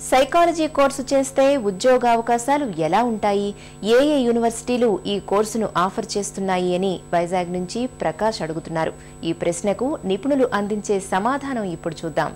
psychology course చేస్తే ఉద్యోగ అవకాశాలు ఎలా ఉంటాయి ఏ ఏ యూనివర్సిటీలు ఈ కోర్సును ఆఫర్ చేస్తున్నాయి అని వైజాగ్ నుంచి ప్రకాష్ అడుగుతున్నారు ఈ ప్రశ్నకు నిపుణులు అందించే సమాధానం ఇప్పుడు చూద్దాం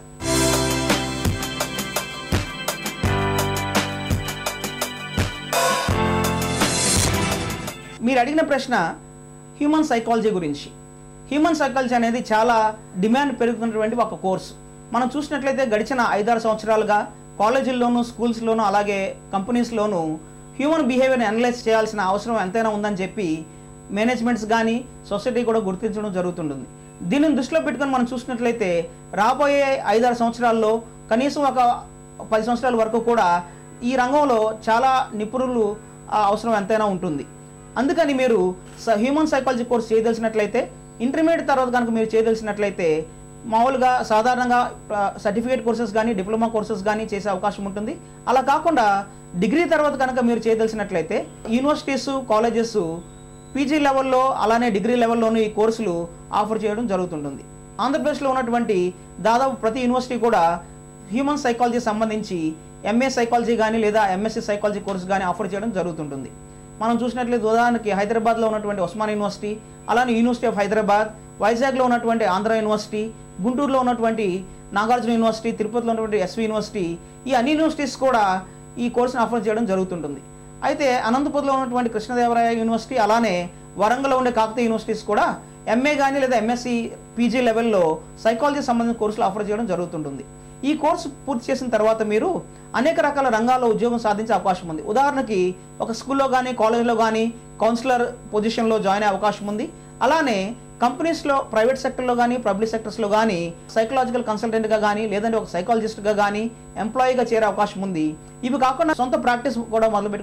మీరు అడిగిన ప్రశ్న హ్యూమన్ సైకాలజీ గురించి హ్యూమన్ సైకాలజీ అనేది చాలా డిమాండ్ పెరుగుతున్నటువంటి ఒక కోర్సు మనం చూసినట్లయితే గడిచిన ఐదారు సంవత్సరాలుగా కాలేజీల్లోనూ స్కూల్స్లోనూ అలాగే కంపెనీస్లోనూ హ్యూమన్ బిహేవియర్ని అనలైజ్ చేయాల్సిన అవసరం ఎంతైనా ఉందని చెప్పి మేనేజ్మెంట్స్ కానీ సొసైటీ కూడా గుర్తించడం జరుగుతుంటుంది దీనిని దృష్టిలో పెట్టుకొని మనం చూసినట్లయితే రాబోయే ఐదారు సంవత్సరాల్లో కనీసం ఒక పది సంవత్సరాల వరకు కూడా ఈ రంగంలో చాలా నిపుణులు ఆ, అవసరం ఎంతైనా ఉంటుంది అందుకని మీరు స- హ్యూమన్ సైకాలజీ కోర్స్ చేయదలిసినట్లయితే ఇంటర్మీడియట్ తర్వాత కనుక మీరు చేయదలిసినట్లయితే మామూలుగా సాధారణంగా ఆ, సర్టిఫికేట్ కోర్సెస్ కానీ డిప్లొమా కోర్సెస్ కానీ చేసే అవకాశం ఉంటుంది అలా కాకుండా డిగ్రీ తర్వాత కనుక మీరు చేయదలిసినట్లయితే యూనివర్సిటీస్ కాలేజెస్ పీజీ లెవెల్లో అలానే డిగ్రీ లెవెల్లోనూ ఈ కోర్సులు ఆఫర్ చేయడం జరుగుతుంటుంది ఆంధ్రప్రదేశ్లో ఉన్నటువంటి దాదాపు ప్రతి యూనివర్సిటీ కూడా హ్యూమన్ సైకాలజీ సంబంధించి ఎంఏ సైకాలజీ కానీ లేదా ఎంఎస్సీ సైకాలజీ కోర్సు కానీ ఆఫర్ చేయడం జరుగుతుంటుంది మనం చూసినట్లయితే ఉదాహరణకి హైదరాబాద్లో ఉన్నటువంటి ఉస్మాన్ యూనివర్సిటీ అలానే యూనివర్సిటీ ఆఫ్ హైదరాబాద్ వైజాగ్లో ఉన్నటువంటి ఆంధ్ర యూనివర్సిటీ గుంటూరులో ఉన్నటువంటి నాగార్జున యూనివర్సిటీ తిరుపతిలో ఉన్నటువంటి ఎస్వి యూనివర్సిటీ ఈ అన్ని యూనివర్సిటీస్ కూడా ఈ కోర్సును ఆఫర్ చేయడం జరుగుతుంటుంది అయితే అనంతపురంలో ఉన్నటువంటి కృష్ణదేవరాయ యూనివర్సిటీ అలానే వరంగల్లో ఉండే కాకతీయ యూనివర్సిటీస్ కూడా ఎంఏ కానీ లేదా ఎంఎస్సి పీజీ లెవెల్లో సైకాలజీ సంబంధించిన కోర్సులు ఆఫర్ చేయడం జరుగుతుంటుంది ఈ కోర్సు పూర్తి చేసిన తర్వాత మీరు అనేక రకాల రంగాల్లో ఉద్యోగం సాధించే అవకాశం ఉంది ఉదాహరణకి ఒక స్కూల్లో కానీ కాలేజ్లో కానీ కౌన్సిలర్ పొజిషన్లో జాయిన్ అయ్యే అవకాశం ఉంది అలానే కంపెనీస్లో ప్రైవేట్ సెక్టర్లో కానీ పబ్లిక్ సెక్టర్స్లో కానీ సైకలాజికల్ కన్సల్టెంట్గా కానీ లేదంటే ఒక సైకాలజిస్ట్గా కానీ ఎంప్లాయీగా చేరే అవకాశం ఉంది ఇవి కాకుండా సొంత ప్రాక్టీస్ కూడా మొదలు